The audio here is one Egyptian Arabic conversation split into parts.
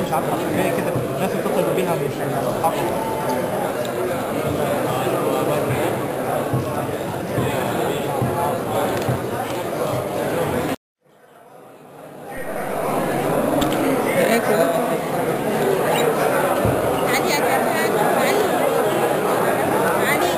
مش عارف عشان هي كده الناس بتطلب بيها مش حق علي يا كابتن علي علي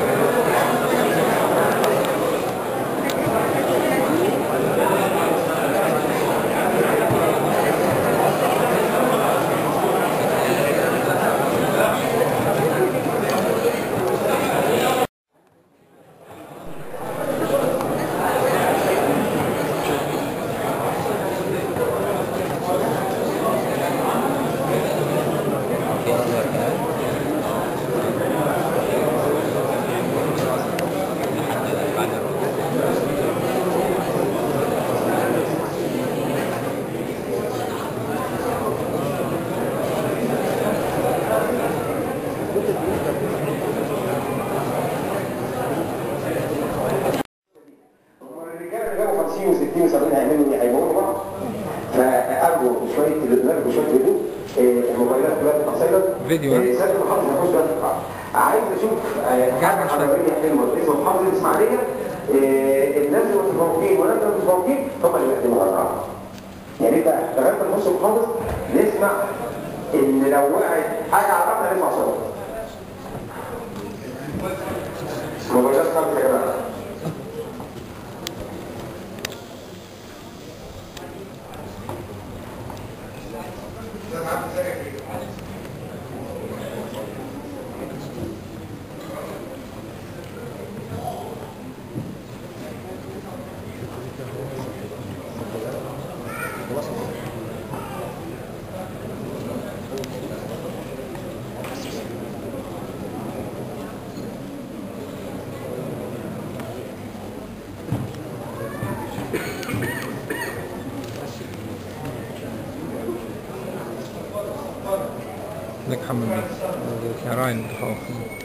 الرجاله اللي جابوا 50 و60 و70 هيعملوا ايه؟ هيموتوا بعض فارجو شويه تليفونات وشويه هدوء آه، الموبايلات كلها تبقى سايلنت فيديو. سياده المحافظ هيخش بقى في القاعة. عايز اشوف آه، حاجه حضاريه حلوه اسم محافظ الاسماعيليه آه، الناس المتفوقين والناس المتفوقين هم اللي بيقدموا القاعه يعني انت لغايه ما نخش المحافظ نسمع ان لو وقعت حاجه عرفنا نسمع صوت موبايلات خالص يا جماعه لك حمد بيه كراين تخوف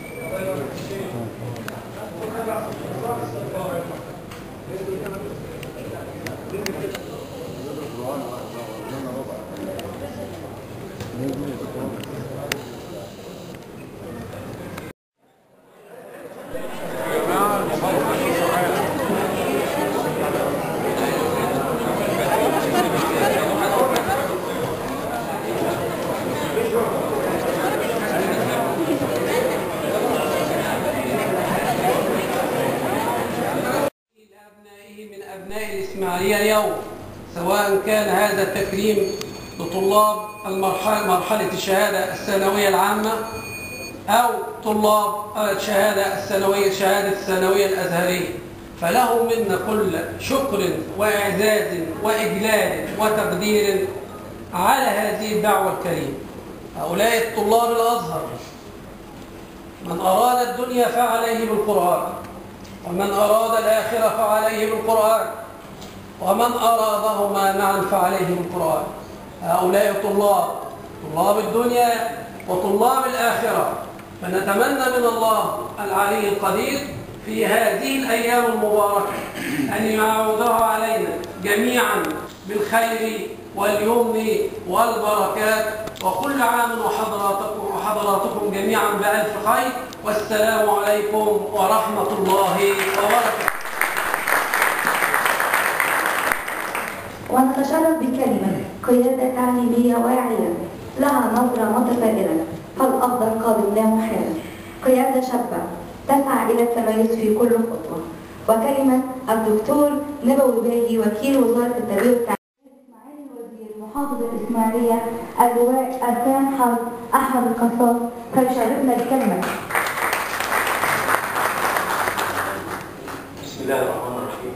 لأبنائه من أبناء الإسماعيلية اليوم سواء كان هذا التكريم لطلاب المرحلة مرحلة الشهادة الثانوية العامة أو طلاب الشهادة الثانوية شهادة الثانوية الأزهرية فله منا كل شكر وإعزاز وإجلال وتقدير على هذه الدعوة الكريمة هؤلاء الطلاب الأزهر من أراد الدنيا فعليه بالقرآن ومن أراد الآخرة فعليه بالقرآن ومن أرادهما معا فعليه بالقرآن هؤلاء طلاب طلاب الدنيا وطلاب الآخرة فنتمنى من الله العلي القدير في هذه الأيام المباركة أن يعودها علينا جميعا بالخير واليمن والبركات وكل عام وحضراتكم وحضراتكم جميعا بألف خير والسلام عليكم ورحمة الله وبركاته ونتشرف بكلمة قيادة تعليمية واعية لها نظرة متفائلة فالأفضل قادم لا محالة قيادة شابة تسعى إلى التميز في كل خطوة وكلمة الدكتور نبوي باهي وكيل وزارة التربية والتعليم إسماعيل الوزير محافظ الإسماعيلية اللواء أركان حرب أحمد القصاص فيشرفنا بكلمة بسم الله الرحمن الرحيم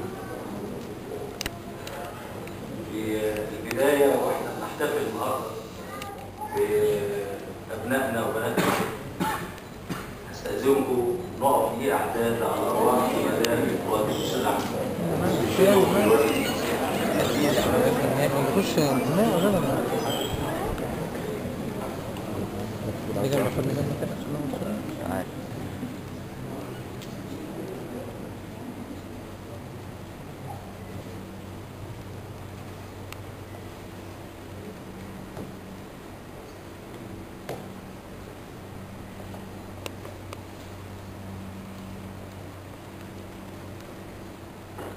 في البداية واحنا بنحتفل النهارده بأبنائنا وبناتنا استأذنكم نقف في أعداد على أرواح مدارس القوات المسلحة نخش لا غير إذا ما خدنا منك الأسماء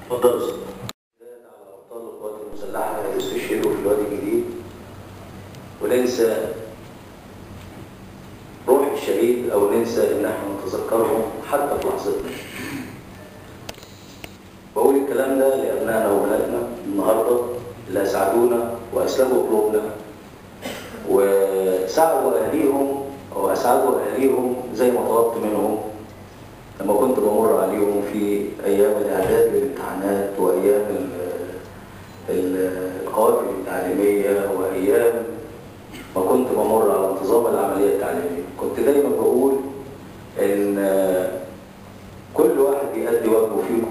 اتفضل يا أستاذ. على ابطال القوات المسلحه اللي استشهدوا في الوادي الجديد وننسى روح الشهيد او ننسى ان احنا نتذكرهم حتى في لحظتنا. بقول الكلام ده لابنائنا وبناتنا النهارده اللي اسعدونا واسلموا قلوبنا وساعدوا اهاليهم او اسعدوا اهاليهم زي ما طلبت منهم لما كنت بمر عليهم في ايام الاعداد للامتحانات وايام ال- ال- القوافل التعليميه وايام ما كنت بمر على انتظام العمليه التعليميه كنت دايما بقول ان كل واحد يؤدي واجبه فيكم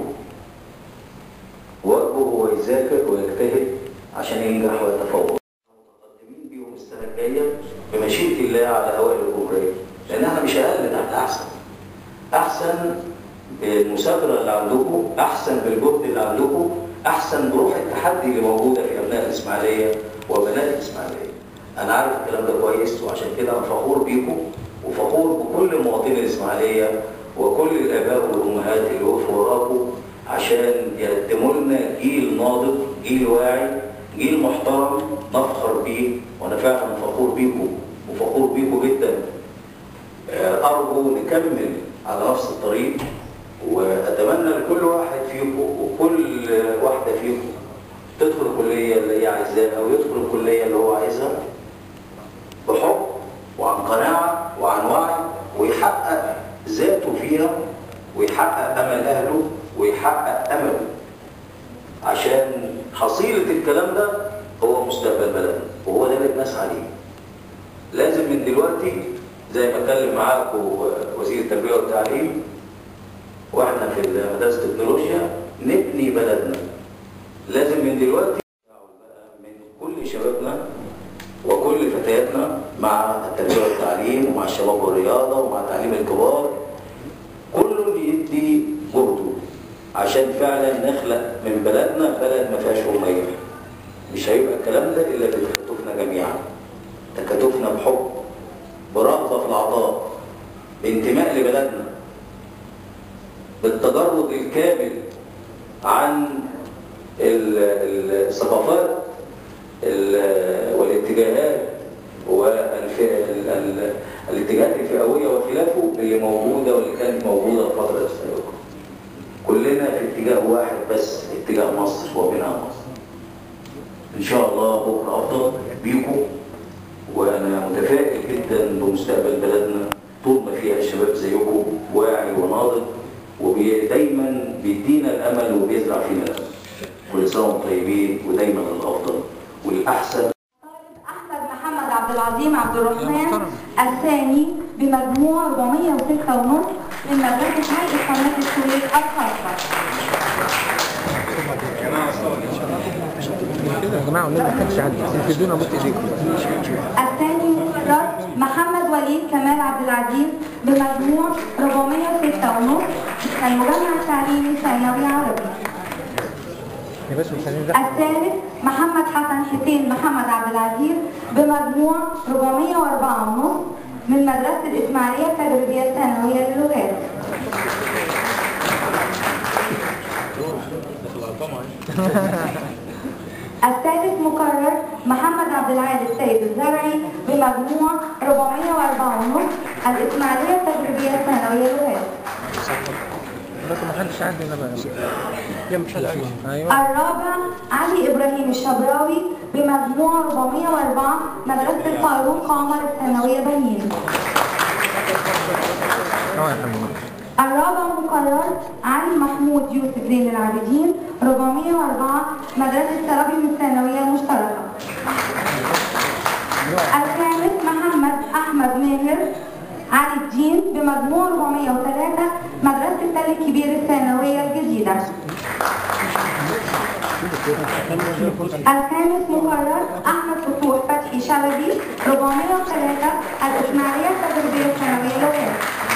واجبه هو يذاكر ويجتهد عشان ينجح ويتفوق متقدمين بيهم السنه الجايه بمشيئه الله على اوائل الجمهوريه لان احنا مش اقل تحت احسن احسن بالمثابره اللي عندكم احسن بالجهد اللي عندكم احسن بروح التحدي اللي موجوده في ابناء الاسماعيليه وبنات الاسماعيليه انا عارف الكلام ده كويس وعشان كده انا فخور بيكم وفخور بكل مواطني الاسماعيليه وكل الاباء والامهات اللي وقفوا وراكم عشان يقدموا لنا جيل ناضج جيل واعي جيل محترم نفخر بيه وانا فعلا فخور بيكم وفخور بيكم جدا آه، أرجو نكمل على نفس الطريق وأتمنى لكل واحد فيكم وكل واحدة فيكم تدخل الكلية اللي هي عايزاها أو يدخل الكلية اللي هو عايزها بحب وعن قناعة وعن وعي ويحقق ذاته فيها ويحقق أمل أهله ويحقق أمله عشان حصيلة الكلام ده هو مستقبل بلدنا وهو ده اللي بنسعى ليه لازم من دلوقتي زي ما اتكلم معاكم وزير التربيه والتعليم واحنا في مدرسه التكنولوجيا نبني بلدنا لازم من دلوقتي من كل شبابنا وكل فتياتنا مع التربيه والتعليم ومع الشباب والرياضه ومع تعليم الكبار كله بيدي جهده عشان فعلا نخلق من بلدنا بلد ما فيهاش اميه مش هيبقى الكلام ده الا بتكاتفنا جميعا تكاتفنا بحب برغبة في العطاء بانتماء لبلدنا بالتجرد الكامل عن ال- ال- الثقافات ال- والاتجاهات والاتجاهات الفئوية وخلافه اللي موجودة واللي كانت موجودة في فترة السابقة كلنا في اتجاه واحد بس اتجاه مصر وبناء مصر ان شاء الله بكره افضل بيكم وانا متفائل جدا بمستقبل بلدنا طول ما فيها شباب زيكم واعي وناضج ودايما بيدينا الامل وبيزرع فينا الامل كل سنه وانتم طيبين ودايما الافضل والاحسن أحمد محمد عبد العظيم عبد الرحمن الثاني بمجموع 406 ونص من مدرسة هيئة قناة السويس الخاصة. كده يا جماعه والنبي ما كانش عندي تدونا بص ايديكم الثاني مفرد محمد وليد كمال عبد العزيز بمجموع 406 ونص المجمع التعليمي ثانوي عربي. يا باشا مش عايزين زحمه الثالث محمد حسن حسين محمد عبد العزيز بمجموع 404 ونص من مدرسة الإسماعيلية التجريبية الثانوية للغات. السادس مكرر محمد عبد العال السيد الزرعي بمجموع 404 ونص الإسماعيلية التجريبية الثانوية للغات. دلوقتي ما حدش عندي انا بقى جنب شهادة ايوه الرابع علي إبراهيم الشبراوي بمجموع 404 مدرسة الفاروق قمر الثانوية بنين. اه يا حبيبي الرابع مقرر علي محمود يوسف زين العابدين 404 مدرسة ترابيم الثانوية المشتركة. الخامس محمد أحمد ماهر علي الدين بمجموع 403 مدرسة التل الكبير الثانوية الجديدة. الخامس مقرر أحمد فتوح فتحي شلبي 403 الإسماعيلية التجريبية الثانوية لغات.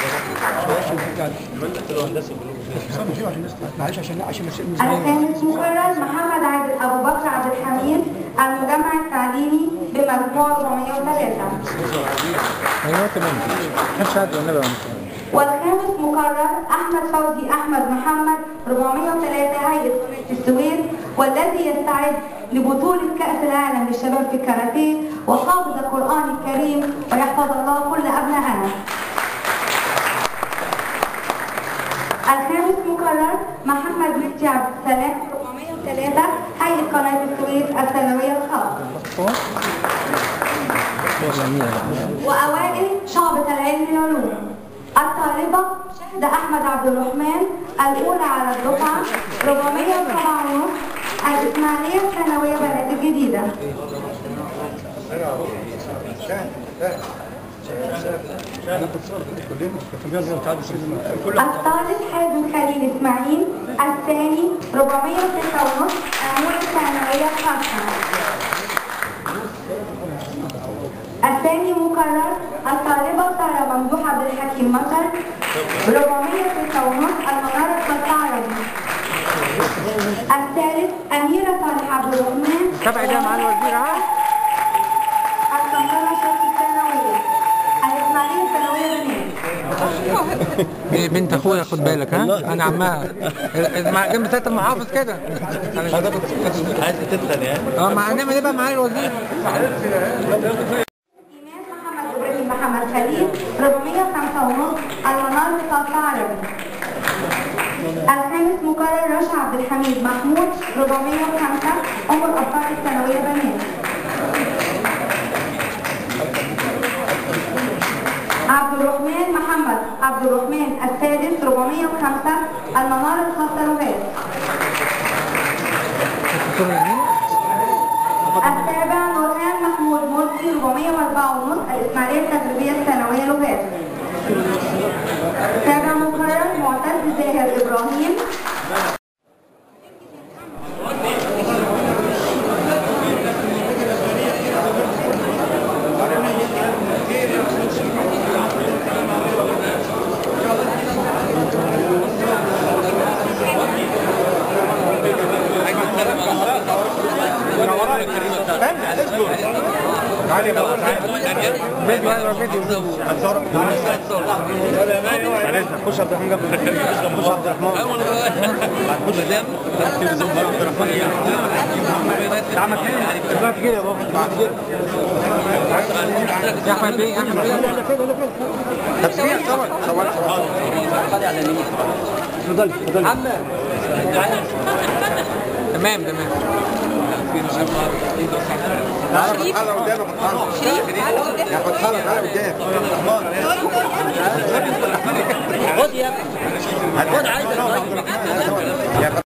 معلش عشان لا عشان مش الخامس مقرر محمد عادل ابو بكر عبد الحميد المجمع التعليمي بمجموع 403 ايوه تمام ما حدش عندي والنبي يا مصر والخامس مقرر احمد فوزي احمد محمد 403 هيئة قناة السويس والذي يستعد لبطولة كأس العالم للشباب في الكاراتيه وحافظ القرآن الكريم ويحفظ الله كل أبنائنا. الخامس مكرر محمد مفتي عبد السلام 403 هيئة قناة السويس الثانوية الخاصة. ولا مين وأوائل شعبة العلم العلوم الطالبة شهد أحمد عبد الرحمن الأولى على الدفعة 407 ونص الإسماعيلية الثانوية بلد الجديدة الطالب حازم خليل إسماعيل الثاني 406 ونص أمور الثانوية الخاصة الثاني مكرر الطالبة سارة ممدوح عبد الحكيم مطر 406 ونص المنارة العربي الثالث أميرة صالح عبد الرحمن تبع ده مع الوزير ها القنطرة شرطي الثانوية الإسماعيلية الثانوية بنات دي بنت اخويا خد بالك ها انا عمها مع جنب سياده المحافظ كده عايز تتخن يعني اه مع نعمل ايه بقى معايا الوزير إيمان محمد إبراهيم محمد خليل 405 ونص المنار الخاصة عربي الخامس مكرر رشا عبد الحميد محمود 405 أم الأبطال الثانوية بنات عبد الرحمن محمد عبد الرحمن السادس 405 المنار الخاصة لغات السابع نورهان محمود مرسي 404 ونص الإسماعيلية التدريبية الثانوية لغات السابع مكرر معتز زاهر إبراهيم خش عبد الرحمن قبل خش عبد الرحمن عمل كده طلعت كده يا بابا طلعت كده يا احمد بيه احمد بيه تسبيح طبعا طبعا اتفضل اتفضل تمام تمام تعالى تعالى قدامك يا فتح الله تعالى قدامك خد يا خد عايزك يا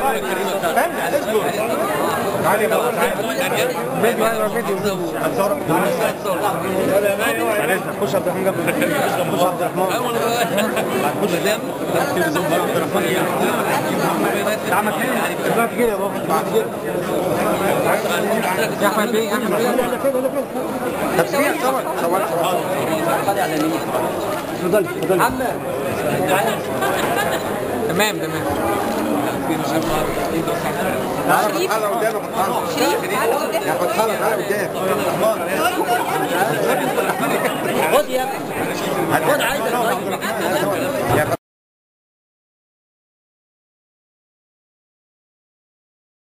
تعالى يا بابا تعالى فيديو ايوه فيديو معلش خش عبد الرحمن جنب خش عبد الرحمن خش قدام عبد الرحمن عمك طلعت كده يا بابا طلعت كده يا احمد بيه احمد بيه تسميع صور صور اتفضل اتفضل تمام تمام تعالى تعالى قدام يا فتح الله تعالى قدام خد يا خد عايز